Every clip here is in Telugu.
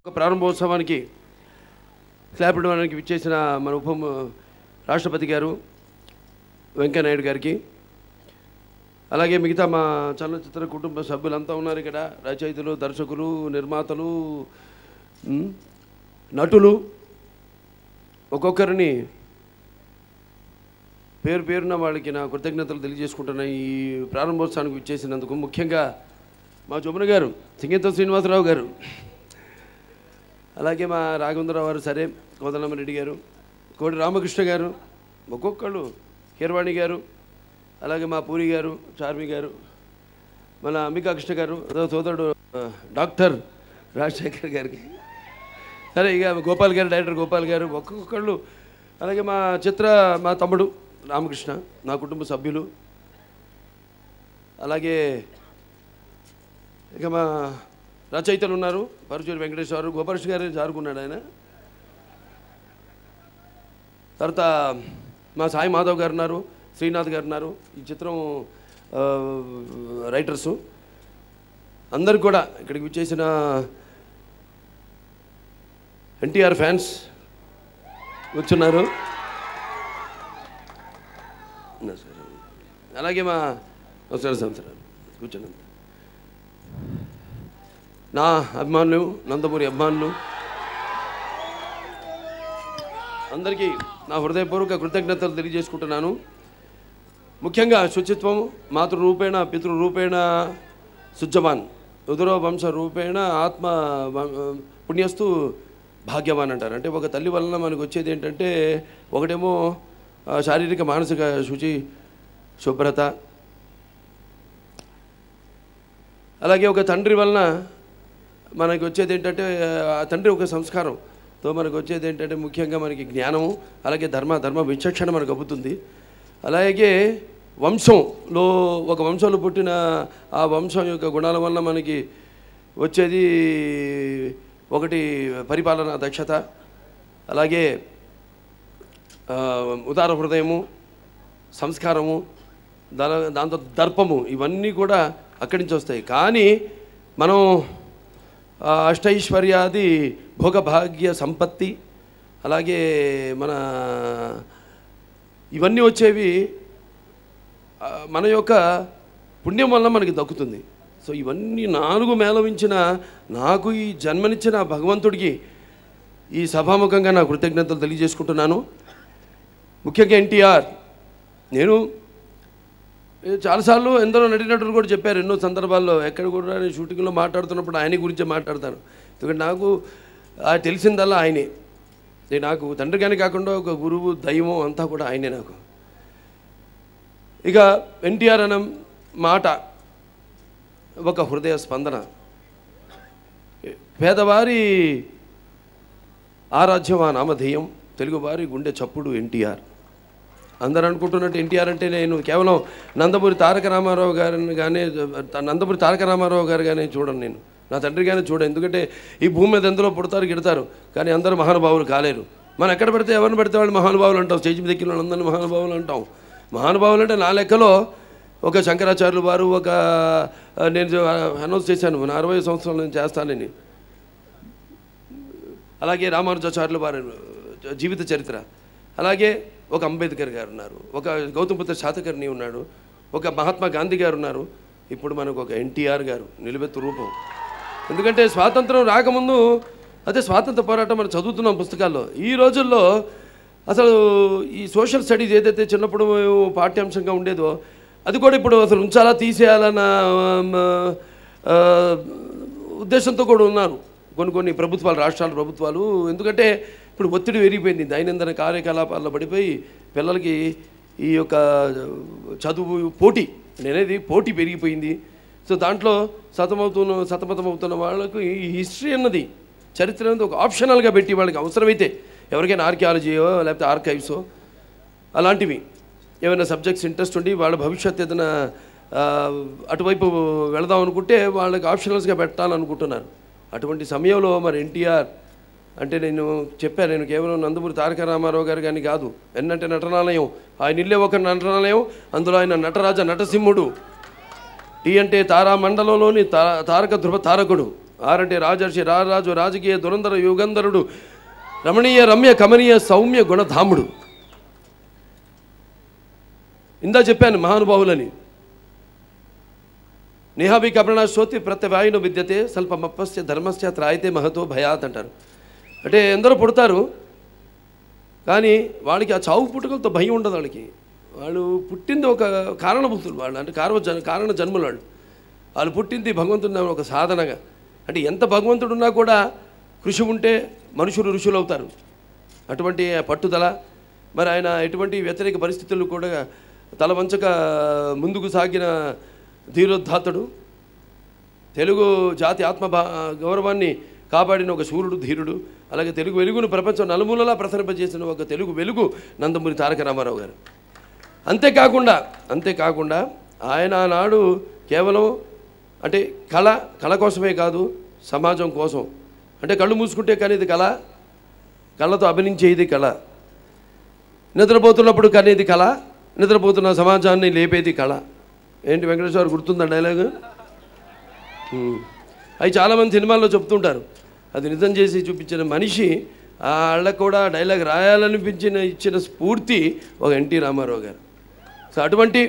ప్రారంభోత్సవానికి క్లాప్ ఇవ్వడానికి విచ్చేసిన మన ఉప ము- రాష్ట్రపతి గారు వెంకయ్యనాయుడు గారికి అలాగే మిగతా మా చలనచిత్ర కుటుంబ సభ్యులంతా ఉన్నారు ఇక్కడ రచయితలు దర్శకులు నిర్మాతలు ఉమ్, నటులు ఒక్కొక్కరిని పేరు పేరున వాళ్ళకి నా కృతజ్ఞతలు తెలియజేసుకుంటున్నా ఈ ప్రారంభోత్సవానికి విచ్చేసినందుకు ముఖ్యంగా మా జమున గారు సింగీతం శ్రీనివాసరావు గారు అలాగే మా రాఘవేంద్రరావు గారు సరే కోదలమ్మరెడ్డి గారు కోడి రామకృష్ణ గారు ఒక్కొక్కళ్ళు కీరవాణి గారు అలాగే మా పూరి గారు చార్మి గారు మన అంబికా కృష్ణ గారు అదో సోదరుడు ఆ, డాక్టర్ రాజశేఖర్ గారికి సరే ఇక గోపాల్ గారు డైరెక్టర్ గోపాల్ గారు ఒక్కొక్కళ్ళు అలాగే మా చిత్ర మా తమ్ముడు రామకృష్ణ నా కుటుంబ సభ్యులు అలాగే ఇక మా రచయితలు ఉన్నారు పరుచూరి వెంకటేశ్వర గోపరష్ గారు జారుకున్నాడు ఆయన తర్వాత మా సాయి మాధవ్ గారు ఉన్నారు శ్రీనాథ్ గారు ఉన్నారు ఈ చిత్రం ఆ, రైటర్సు అందరు కూడా ఇక్కడికి విచ్చేసిన ఎన్టీఆర్ ఫ్యాన్స్ వచ్చున్నారు నమస్కారం అలాగే మా నమస్కారం సంవత్సరం కూర్చోండి నా అభిమానులు నందమూరి అభిమానులు అందరికీ నా హృదయపూర్వక కృతజ్ఞతలు తెలియజేసుకుంటున్నాను ముఖ్యంగా శుచిత్వం మాతృరూపేణ పితృరూపేణ శుద్ధవాన్ ఉదరో వంశ రూపేణ ఆత్మ వ- పుణ్యస్తు భాగ్యవాన్ అంటారు అంటే ఒక తల్లి వలన మనకు వచ్చేది ఏంటంటే ఒకటేమో ఆ, శారీరక మానసిక శుచి శుభ్రత అలాగే ఒక తండ్రి వలన మనకి వచ్చేది ఏంటంటే ఆ తండ్రి ఒక సంస్కారంతో మనకు వచ్చేది ఏంటంటే ముఖ్యంగా మనకి జ్ఞానము అలాగే ధర్మ ధర్మ విచక్షణ మనకు అబ్బుతుంది అలాగే వంశంలో ఒక వంశంలో పుట్టిన ఆ వంశం యొక్క గుణాల వల్ల మనకి వచ్చేది ఒకటి పరిపాలన దక్షత అలాగే ఆ, ఉదార హృదయము సంస్కారము దాని దాంతో దర్పము ఇవన్నీ కూడా అక్కడి నుంచి వస్తాయి కానీ మనం ఆ, అష్టైశ్వర్యాది భోగభాగ్య సంపత్తి అలాగే మన ఇవన్నీ వచ్చేవి ఆ, మన యొక్క పుణ్యం వల్ల మనకి దక్కుతుంది సో ఇవన్నీ నాలుగు మేళవించిన నాకు ఈ జన్మనిచ్చిన భగవంతుడికి ఈ సభాముఖంగా నా కృతజ్ఞతలు తెలియజేసుకుంటున్నాను ముఖ్యంగా ఎన్టీఆర్ నేను ఏ చాలాసార్లు ఎందరో నటినటులు కూడా చెప్పారు ఎన్నో సందర్భాల్లో ఎక్కడ కూడా నేను షూటింగ్లో మాట్లాడుతున్నప్పుడు ఆయన గురించే మాట్లాడతాను ఎందుకంటే నాకు ఆ తెలిసిందల్లా ఆయనే నేను నాకు తండ్రి కానీ కాకుండా ఒక గురువు దైవం అంతా కూడా ఆయనే నాకు ఇక ఎన్టీఆర్ అన్న మాట ఒక హృదయ స్పందన పేదవారి ఆరాధ్యం ఆ నామధేయం తెలుగువారి గుండె చప్పుడు ఎన్టీఆర్ అందరు అనుకుంటున్నట్టు ఎన్టీఆర్ అంటే నేను కేవలం నందమూరి తారక రామారావు గారిని కానీ నందమూరి తారక రామారావు గారు కానీ చూడను నేను నా తండ్రి కానీ చూడను ఎందుకంటే ఈ భూమి మీద ఎందులో పుడతారు గిడతారు కానీ అందరూ మహానుభావులు కాలేరు మనం ఎక్కడ పెడితే ఎవరిని పెడితే వాళ్ళు మహానుభావులు అంటాం స్టేజ్ మీద ఎక్కిన వాళ్ళందరినీ మహానుభావులు అంటాం మహానుభావులు అంటే నా లెక్కలో ఒక శంకరాచార్యులు వారు ఒక ఆ, నేను అనౌన్స్ చేశాను నా అరవై సంవత్సరాలు నేను చేస్తానని అలాగే రామానుజాచార్యుల వారి జీవిత చరిత్ర అలాగే ఒక అంబేద్కర్ గారు ఉన్నారు ఒక గౌతమపుత్ర శాతకర్ణి ఉన్నాడు ఒక మహాత్మా గాంధీ గారు ఉన్నారు ఇప్పుడు మనకు ఒక ఎన్టీఆర్ గారు నిలువెత్తు రూపం ఎందుకంటే స్వాతంత్రం రాకముందు అదే స్వాతంత్ర పోరాటం మనం చదువుతున్నాం పుస్తకాల్లో ఈ రోజుల్లో అసలు ఈ సోషల్ స్టడీస్ ఏదైతే చిన్నప్పుడు పాఠ్యాంశంగా ఉండేదో అది కూడా ఇప్పుడు అసలు ఉంచాలా తీసేయాలన్న ఆ, ఉద్దేశంతో కూడా ఉన్నారు కొన్ని కొన్ని ప్రభుత్వాలు రాష్ట్రాల ప్రభుత్వాలు ఎందుకంటే ఇప్పుడు ఒత్తిడి పెరిగిపోయింది దైనందిన కార్యకలాపాల్లో పడిపోయి పిల్లలకి ఈ యొక్క చదువు పోటీ నేనేది పోటీ పెరిగిపోయింది సో దాంట్లో సతమవుతున్న సతమతమవుతున్న వాళ్ళకు ఈ హిస్టరీ అన్నది చరిత్ర అనేది ఒక ఆప్షనల్గా పెట్టి వాళ్ళకి అవసరమైతే ఎవరికైనా ఆర్కియాలజీయో లేకపోతే ఆర్కైవ్సో అలాంటివి ఏమైనా సబ్జెక్ట్స్ ఇంట్రెస్ట్ ఉండి వాళ్ళ భవిష్యత్తు ఏదైనా ఆ, అటువైపు వెళదాం అనుకుంటే వాళ్ళకి ఆప్షనల్స్గా పెట్టాలనుకుంటున్నారు అటువంటి సమయంలో మరి ఎన్టీఆర్ అంటే నేను చెప్పాను నేను కేవలం నందమూరి తారక రామారావు గారు కానీ కాదు ఎన్నంటే నటనాలయం ఆయన ఇల్లే ఒక నటనాలయం అందులో ఆయన నటరాజ నటసింహుడు టీ అంటే తారామండలంలోని తా తారక ధ్రువ తారకుడు ఆరంటే రాజర్షి రారాజు రాజకీయ దురంధర యుగంధరుడు రమణీయ రమ్య కమనీయ సౌమ్య గుణధాముడు ఇందా చెప్పాను మహానుభావులని నేహాభి కపణ శోతి ప్రత్యవాయును విద్యతే స్వల్పమప్పస్య ధర్మస్య త్రాయితే మహతో భయాత్ అంటారు అంటే ఎందరో పుడతారు కానీ వాళ్ళకి ఆ చావు పుట్టుకలతో భయం ఉండదు వాళ్ళకి వాళ్ళు పుట్టింది ఒక కారణభూతులు వాళ్ళు అంటే కారణ జన్ కారణ జన్మలు వాళ్ళు వాళ్ళు పుట్టింది భగవంతుని ఒక సాధనగా అంటే ఎంత భగవంతుడు ఉన్నా కూడా కృషి ఉంటే మనుషులు ఋషులు అవుతారు అటువంటి పట్టుదల మరి ఆయన ఎటువంటి వ్యతిరేక పరిస్థితులు కూడా తల వంచక ముందుకు సాగిన ధీరోద్ధాతుడు తెలుగు జాతి ఆత్మ భా- గౌరవాన్ని కాపాడిన ఒక సూర్యుడు ధీరుడు అలాగే తెలుగు వెలుగును ప్రపంచం నలుమూలలా ప్రసరింపజేసిన ఒక తెలుగు వెలుగు నందమూరి తారక రామారావు గారు అంతేకాకుండా అంతేకాకుండా ఆయన నాడు కేవలం అంటే కళ కళ కోసమే కాదు సమాజం కోసం అంటే కళ్ళు మూసుకుంటే కానీ ఇది కళ కళ్ళతో అభినయించేది కళ నిద్రపోతున్నప్పుడు కనేది కళ నిద్రపోతున్న సమాజాన్ని లేపేది కళ ఏంటి వెంకటేశ్వర గుర్తుందా డైలాగ్ అవి చాలామంది సినిమాల్లో చెప్తుంటారు అది నిజం చేసి చూపించిన మనిషి వాళ్ళకు కూడా డైలాగ్ రాయాలనిపించిన ఇచ్చిన స్ఫూర్తి ఒక ఎన్టీ రామారావు గారు సో అటువంటి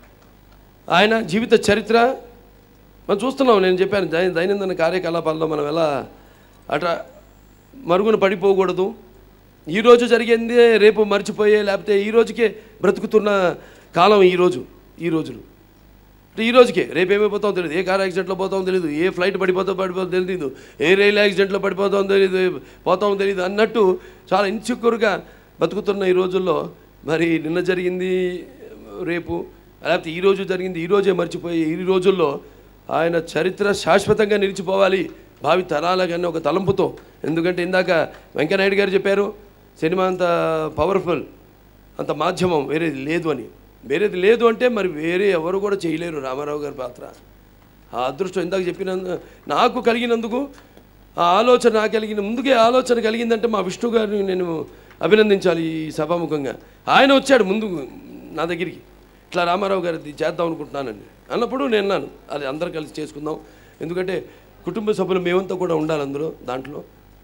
ఆయన జీవిత చరిత్ర మనం చూస్తున్నాం నేను చెప్పాను దై దైనందిన కార్యకలాపాల్లో మనం ఎలా అట్లా మరుగున పడిపోకూడదు ఈరోజు జరిగింది రేపు మర్చిపోయే లేకపోతే ఈ రోజుకే బ్రతుకుతున్న కాలం ఈరోజు ఈ రోజులు అంటే ఈ రోజుకే రేపు ఏమైపోతామో తెలియదు ఏ కార్ యాక్సిడెంట్లో పోతామో తెలియదు ఏ ఫ్లైట్ పడిపోతామో పడిపోతామో తెలియదు ఏ రైలు యాక్సిడెంట్లో పడిపోతామో తెలియదు పోతామో తెలియదు అన్నట్టు చాలా ఇన్సెక్యూర్గా బతుకుతున్న ఈ రోజుల్లో మరి నిన్న జరిగింది రేపు లేకపోతే ఈ రోజు జరిగింది ఈ రోజే మర్చిపోయి ఈ రోజుల్లో ఆయన చరిత్ర శాశ్వతంగా నిలిచిపోవాలి భావి తరాలకన్నా ఒక తలంపుతో ఎందుకంటే ఇందాక వెంకయ్యనాయుడు గారు చెప్పారు సినిమా అంత పవర్ఫుల్ అంత మాధ్యమం వేరేది లేదు అని వేరేది లేదు అంటే మరి వేరే ఎవరు కూడా చేయలేరు రామారావు గారి పాత్ర ఆ అదృష్టం ఇందాక చెప్పిన నాకు కలిగినందుకు ఆ ఆలోచన నాకు కలిగిన ముందుకే ఆలోచన కలిగిందంటే మా విష్ణు గారిని నేను అభినందించాలి ఈ సభాముఖంగా ఆయన వచ్చాడు ముందు నా దగ్గరికి ఇట్లా రామారావు గారిది చేద్దాం అనుకుంటున్నానండి అన్నప్పుడు నేను అన్నాను అది అందరం కలిసి చేసుకుందాం ఎందుకంటే కుటుంబ సభ్యులు మేమంతా కూడా ఉండాలి అందులో దాంట్లో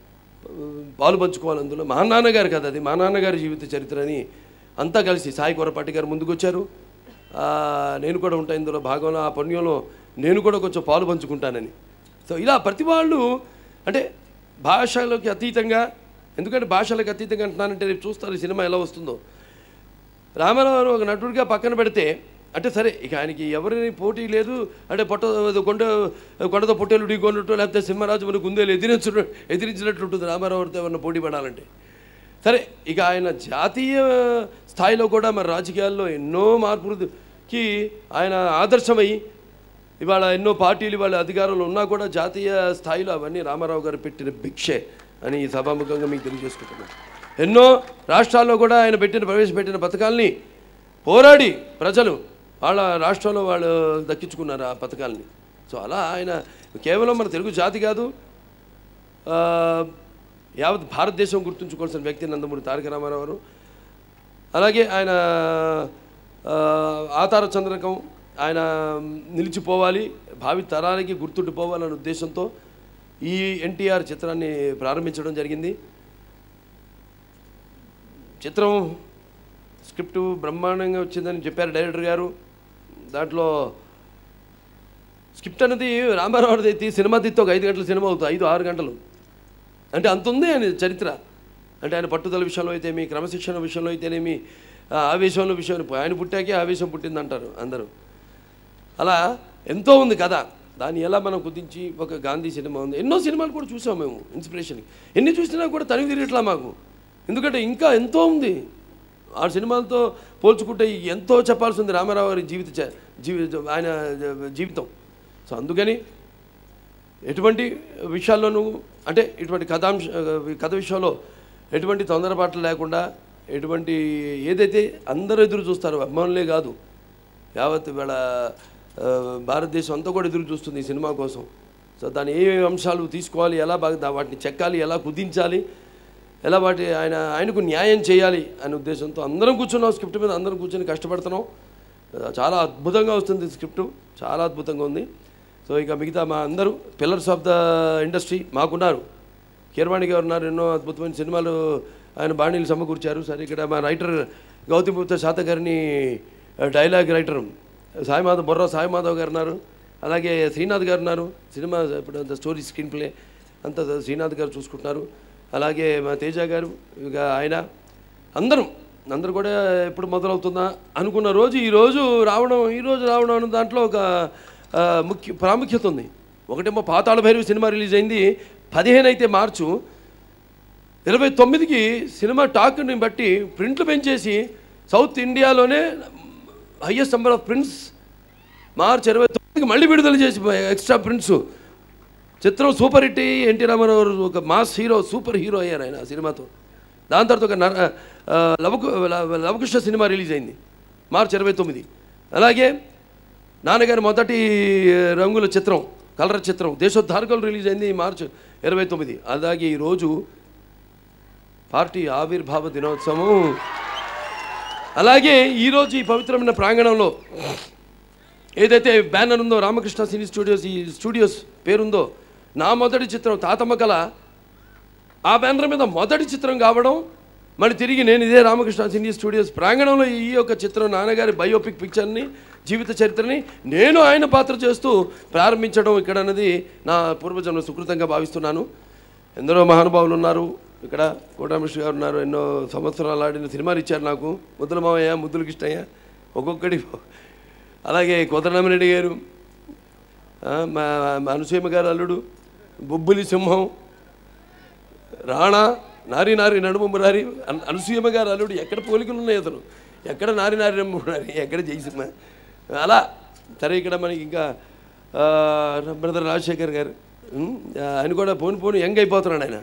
పాలు పంచుకోవాలి అందులో మా నాన్నగారు కదా అది మా నాన్నగారి జీవిత చరిత్ర అని అంతా కలిసి సాయి కొరపాటి గారు ముందుకు వచ్చారు ఆ, నేను కూడా ఉంటా ఇందులో భాగంలో ఆ పుణ్యంలో నేను కూడా కొంచెం పాలు పంచుకుంటానని సో ఇలా ప్రతి వాళ్ళు అంటే భాషలకి అతీతంగా ఎందుకంటే భాషలకు అతీతంగా అంటున్నానంటే రేపు చూస్తారు ఈ సినిమా ఎలా వస్తుందో రామారావు గారు ఒక నటుడిగా పక్కన పెడితే అంటే సరే ఇక ఆయనకి ఎవరిని పోటీ లేదు అంటే పొట్ట కొండ కొండతో పొట్టేలు ఢీకొన్నట్టు లేకపోతే సింహరాజు మన కుందేలు ఎదిరించు ఎదిరించినట్లు ఉంటుంది రామారావు గారితో ఎవరిని పోటీ పడాలంటే సరే ఇక ఆయన జాతీయ స్థాయిలో కూడా మరి రాజకీయాల్లో ఎన్నో మార్పులకి ఆయన ఆదర్శమై ఇవాళ ఎన్నో పార్టీలు ఇవాళ అధికారంలో ఉన్నా కూడా జాతీయ స్థాయిలో అవన్నీ రామారావు గారు పెట్టిన భిక్షే అని ఈ సభాముఖంగా మీకు తెలియజేసుకుంటున్నాను ఎన్నో రాష్ట్రాల్లో కూడా ఆయన పెట్టిన ప్రవేశపెట్టిన పథకాల్ని పోరాడి ప్రజలు వాళ్ళ రాష్ట్రంలో వాళ్ళు దక్కించుకున్నారు ఆ పథకాల్ని సో అలా ఆయన కేవలం మన తెలుగు జాతి కాదు ఆ, యావత్ భారతదేశం గుర్తుంచుకోవాల్సిన వ్యక్తి నందమూరి తారక రామారావు గారు అలాగే ఆయన ఆ, ఆతార చంద్రకం ఆయన నిలిచిపోవాలి భావి తరానికి గుర్తుండిపోవాలనే ఉద్దేశంతో ఈ ఎన్టీఆర్ చిత్రాన్ని ప్రారంభించడం జరిగింది చిత్రం స్క్రిప్ట్ బ్రహ్మాండంగా వచ్చిందని చెప్పారు డైరెక్టర్ గారు దాంట్లో స్క్రిప్ట్ అనేది రామారావు గారిది అయితే సినిమా తీస్తే ఒక ఐదు గంటల సినిమా అవుతుంది ఐదు ఆరు గంటలు అంటే అంత ఉంది ఆయన చరిత్ర అంటే ఆయన పట్టుదల విషయంలో అయితే మీ క్రమశిక్షణ విషయంలో అయితేనేమి ఆ ఆవేశంలో విషయం ఆయన పుట్టాకే ఆవేశం పుట్టిందంటారు అందరూ అలా ఎంతో ఉంది కథ దాన్ని ఎలా మనం కుదించి ఒక గాంధీ సినిమా ఉంది ఎన్నో సినిమాలు కూడా చూసాం మేము ఇన్స్పిరేషన్ ఎన్ని చూసినా కూడా తనివి తిరగట్లా మాకు ఎందుకంటే ఇంకా ఎంతో ఉంది ఆ సినిమాలతో పోల్చుకుంటే ఎంతో చెప్పాల్సి ఉంది రామారావు గారి జీవిత చ- జీవి ఆయన జీవితం సో అందుకని ఎటువంటి విషయాల్లోనూ అంటే ఇటువంటి కథాంశ కథ విషయంలో ఎటువంటి తొందరపాట్లు లేకుండా ఎటువంటి ఏదైతే అందరూ ఎదురు చూస్తారో అభిమానులే కాదు యావత్ ఇవాళ ఆ, భారతదేశం అంతా కూడా ఎదురు చూస్తుంది ఈ సినిమా కోసం సో దాని ఏ అంశాలు తీసుకోవాలి ఎలా బాగా దా- వాటిని చెక్కాలి ఎలా కుదించాలి ఎలా వాటి ఆయన ఆయనకు న్యాయం చేయాలి అనే ఉద్దేశంతో అందరం కూర్చున్నాం స్క్రిప్ట్ మీద అందరం కూర్చొని కష్టపడుతున్నాం ఆ, చాలా అద్భుతంగా వస్తుంది స్క్రిప్ట్ చాలా అద్భుతంగా ఉంది సో సో ఇక మిగతా మా అందరూ పిల్లర్స్ ఆఫ్ ద ఇండస్ట్రీ మాకున్నారు కీరవాణి గారు ఉన్నారు ఎన్నో అద్భుతమైన సినిమాలు ఆయన బాణీలు సమకూర్చారు సరే ఇక్కడ మా రైటర్ గౌతమిపుత్ర శాత గారిని డైలాగ్ రైటర్ సాయిమాధవ్ బొర్రా సాయిమాధవ్ గారు ఉన్నారు అలాగే శ్రీనాథ్ గారు ఉన్నారు సినిమా ఇప్పుడు అంత స్టోరీ స్క్రీన్ ప్లే అంత శ్రీనాథ్ గారు చూసుకుంటున్నారు అలాగే మా తేజ గారు ఇక ఆయన అందరం అందరూ కూడా ఎప్పుడు మొదలవుతుందా అనుకున్న రోజు ఈ రోజు రావడం ఈ రోజు రావడం అన్న దాంట్లో ఒక ఆ, ముఖ్య ప్రాముఖ్యత ఉంది ఒకటేమో పాతాళ భైరవి సినిమా రిలీజ్ అయింది పదిహేను అయితే మార్చు ఇరవై తొమ్మిదికి సినిమా టాక్ని బట్టి ప్రింట్లు పెంచేసి సౌత్ ఇండియాలోనే highest number of prints March ఇరవై తొమ్మిదికి మళ్ళీ విడుదల చేసి ఎక్స్ట్రా ప్రింట్స్ చిత్రం సూపర్ హిట్ అయ్యి ఎన్టీ రామారావు గారు ఒక మాస్ హీరో సూపర్ హీరో అయ్యారు ఆయన ఆ సినిమాతో దాని తర్వాత ఒక నర ఆ, లవకు లవ- లవకుశ సినిమా రిలీజ్ అయింది మార్చ్ ఇరవై తొమ్మిది అలాగే నాన్నగారి మొదటి రంగుల చిత్రం కలర్ చిత్రం దేశోద్ధారకులు రిలీజ్ అయింది మార్చ్ ఇరవై తొమ్మిది అలాగే ఈరోజు పార్టీ ఆవిర్భావ దినోత్సవం అలాగే ఈరోజు ఈ పవిత్రమైన ప్రాంగణంలో ఏదైతే బ్యానర్ ఉందో రామకృష్ణ సినీ స్టూడియోస్ ఈ స్టూడియోస్ పేరుందో నా మొదటి చిత్రం తాతమ్మ కళ ఆ బ్యానర్ మీద మొదటి చిత్రం కావడం మరి తిరిగి నేను ఇదే రామకృష్ణ సినీ స్టూడియోస్ ప్రాంగణంలో ఈ యొక్క చిత్రం నాన్నగారి బయోపిక్ పిక్చర్ని జీవిత చరిత్రని నేను ఆయన పాత్ర చేస్తూ ప్రారంభించడం ఇక్కడ అన్నది నా పూర్వజన్మ సుకృతంగా భావిస్తున్నాను ఎందరో మహానుభావులు ఉన్నారు ఇక్కడ కోటామిశ్ర గారు ఉన్నారు ఎన్నో సంవత్సరాలు ఆడిన సినిమాలు ఇచ్చారు నాకు ముద్దుల మామయ్య ముద్దుల కృష్ణయ్య ఒక్కొక్కటి అలాగే కోతరామిరెడ్డి గారు ఆ, మా మా అనుసూయమ్మ గారు అల్లుడు బొబ్బులి సింహం రాణా నారి నారి నడుము మురారి అన్- అనసూయమ్మ గారు అల్లుడు ఎక్కడ పోలికలు ఉన్నాయి అతను ఎక్కడ నారి నారి నడుము మురారి ఎక్కడ జయసింహ అలా సరే ఇక్కడ మనకి ఇంకా ఆ, బ్రదర్ రాజశేఖర్ గారు ఉమ్, ఆయన కూడా పోను పోను యంగ్ అయిపోతున్నాడు ఆయన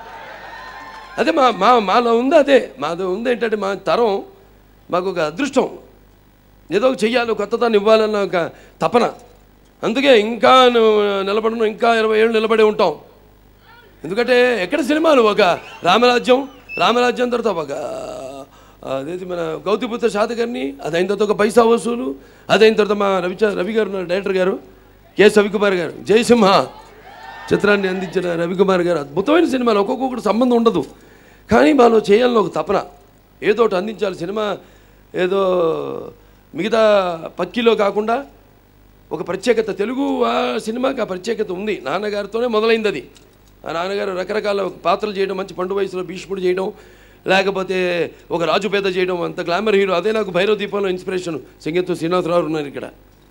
అదే మా మా మాలో ఉంది అదే మాది ఉంది ఏంటంటే మా తరం మాకు ఒక అదృష్టం ఏదో ఒక చెయ్యాలి కొత్తదాన్ని ఇవ్వాలన్న ఒక తపన అందుకే ఇంకా నువ్వు నిలబడను ఇంకా ఇరవై ఏళ్ళు నిలబడి ఉంటాం ఎందుకంటే ఎక్కడ సినిమాలు ఒక రామరాజ్యం రామరాజ్యం తర్వాత ఒక అదేది మన గౌతిపుత్ర శాతకర్ణి అది అయిన తర్వాత ఒక పైసా వసూలు అది అయిన తర్వాత మా రవి రవి గారు ఉన్నారు, డైరెక్టర్ గారు కె రవికుమార్ గారు జయసింహ చిత్రాన్ని అందించిన రవికుమార్ గారు అద్భుతమైన సినిమాలు ఒక్కొక్కటి సంబంధం ఉండదు కానీ మాలో చేయాలని ఒక తపన ఏదో ఒకటి అందించాలి సినిమా ఏదో మిగతా పక్కిలో కాకుండా ఒక ప్రత్యేకత తెలుగు ఆ సినిమాకి ఆ ప్రత్యేకత ఉంది నాన్నగారితోనే మొదలైంది అది ఆ నాన్నగారు రకరకాల పాత్రలు చేయడం మంచి పండు వయసులో భీష్ముడు చేయడం లేకపోతే ఒక రాజు పేద చేయడం అంత గ్లామర్ హీరో అదే నాకు భైరవ దీపంలో ఇన్స్పిరేషన్ సింగెత్తు శ్రీనివాసరావు ఉన్నారు ఇక్కడ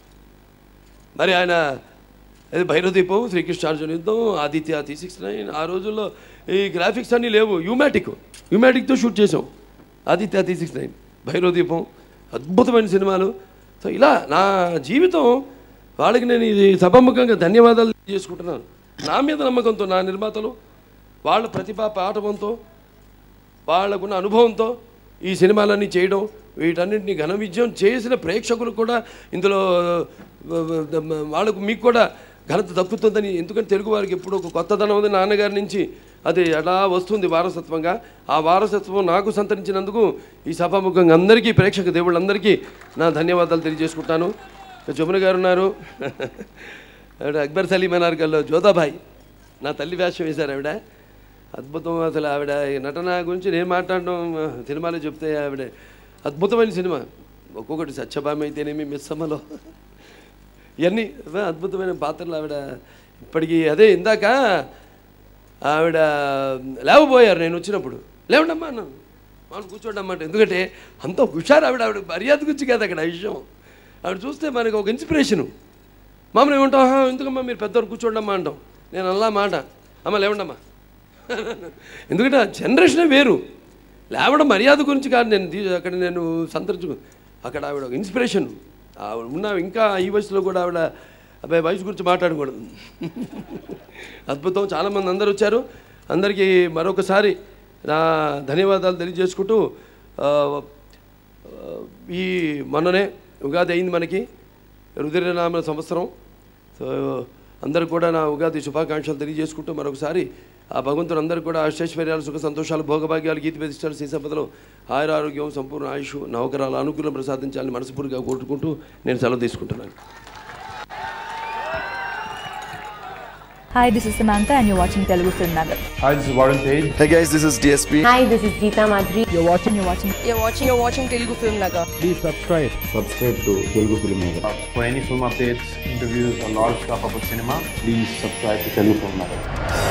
మరి ఆయన అది భైరవ దీపం శ్రీకృష్ణార్జున యుద్ధం ఆదిత్య టీ సిక్స్ నైన్ ఆ రోజుల్లో ఈ గ్రాఫిక్స్ అన్నీ లేవు యూమాటిక్ యూమాటిక్తో షూట్ చేసాం Aditya three six nine Bhairava Dweepam అద్భుతమైన సినిమాలు సో ఇలా నా జీవితం వాళ్ళకి నేను ఇది సభాముఖంగా ధన్యవాదాలు చేసుకుంటున్నాను నా మీద నమ్మకంతో నా నిర్మాతలు వాళ్ళ ప్రతిభా పాఠవంతో వాళ్ళకున్న అనుభవంతో ఈ సినిమాలన్నీ చేయడం వీటన్నింటినీ ఘన విజయం చేసిన ప్రేక్షకులకు కూడా ఇందులో ఆ, వాళ్ళకు మీకు కూడా ఘనత దక్కుతుందని ఎందుకంటే తెలుగు వారికి ఎప్పుడు ఒక కొత్తదనం ఉంది నాన్నగారి నుంచి అది ఎలా వస్తుంది వారసత్వంగా ఆ వారసత్వం నాకు సంతరించినందుకు ఈ సభాముఖంగా అందరికీ ప్రేక్షక దేవుళ్ళందరికీ నా ధన్యవాదాలు తెలియజేసుకుంటాను ఇక జమున గారు ఉన్నారు ఆవిడ అక్బర్ సలీం అనార్కల్లో జోధాబాయి నా తల్లి వేషం వేశారు ఆవిడ అద్భుతం అసలు ఆవిడ ఈ నటన గురించి నేను మాట్లాడడం ఆ, సినిమాలో చెప్తే ఆవిడ అద్భుతమైన సినిమా ఒక్కొక్కటి సత్యభామ అయితేనేమి మిస్సమ్మలో ఇవన్నీ అవే అద్భుతమైన పాత్రలు ఆవిడ ఇప్పటికీ అదే ఇందాక ఆవిడ లేవబోయారు నేను వచ్చినప్పుడు లేవండమ్మా అన్నాను వాళ్ళు కూర్చోండి అన్నమాట ఎందుకంటే అంత హుషారు ఆవిడ ఆవిడ మర్యాద గురించి కాదు అక్కడ ఆ విషయం ఆవిడ చూస్తే మనకి ఒక ఇన్స్పిరేషను మామూలు ఏమంటాం "ఆహా, ఎందుకమ్మా మీరు పెద్దవారు కూర్చోండి అమ్మా అంటాం నేను అలా మాట అమ్మ లేవండమ్మా ఎందుకంటే ఆ జనరేషనే వేరు లేవడం మర్యాద గురించి కాదు నేను తీ- అక్కడ నేను సంతరించు అక్కడ ఆవిడ ఒక ఇన్స్పిరేషన్ ఆవిడ ఉన్న ఇంకా ఈ వయసులో కూడా ఆవిడ అబ్బాయి వయసు గురించి మాట్లాడకూడదు అద్భుతం చాలామంది అందరూ వచ్చారు అందరికీ మరొకసారి నా ధన్యవాదాలు తెలియజేసుకుంటూ ఆ, ఆ, ఈ మొన్ననే ఉగాది అయింది మనకి రుద్రనామ సంవత్సరం సో అందరూ కూడా నా ఉగాది శుభాకాంక్షలు తెలియజేసుకుంటూ మరొకసారి ఆ భగవంతుడు అందరూ కూడా అష్టైశ్వర్యాలు సుఖ సంతోషాలు భోగభాగ్యాలు గీత ప్రతిష్టాలు శ్రీసంపదలు ఆయుర ఆరోగ్యం సంపూర్ణ ఆయుష్ నవకరాల అనుకూలం ప్రసాదించాలని మనస్ఫూర్తిగా కోరుకుంటూ నేను సెలవు తీసుకుంటున్నాను Hi, this is Samantha, and you're watching Telugu Film Nagar. Hi, this is Warren Page. Hey guys, this is DSP. Hi, this is Geeta Madhuri. You're watching, you're watching. You're watching, you're watching Telugu Film Nagar. Please subscribe. subscribe to Telugu Film Nagar. Uh, for any film updates, interviews, or lot of stuff about cinema, Please subscribe to Telugu Film Nagar.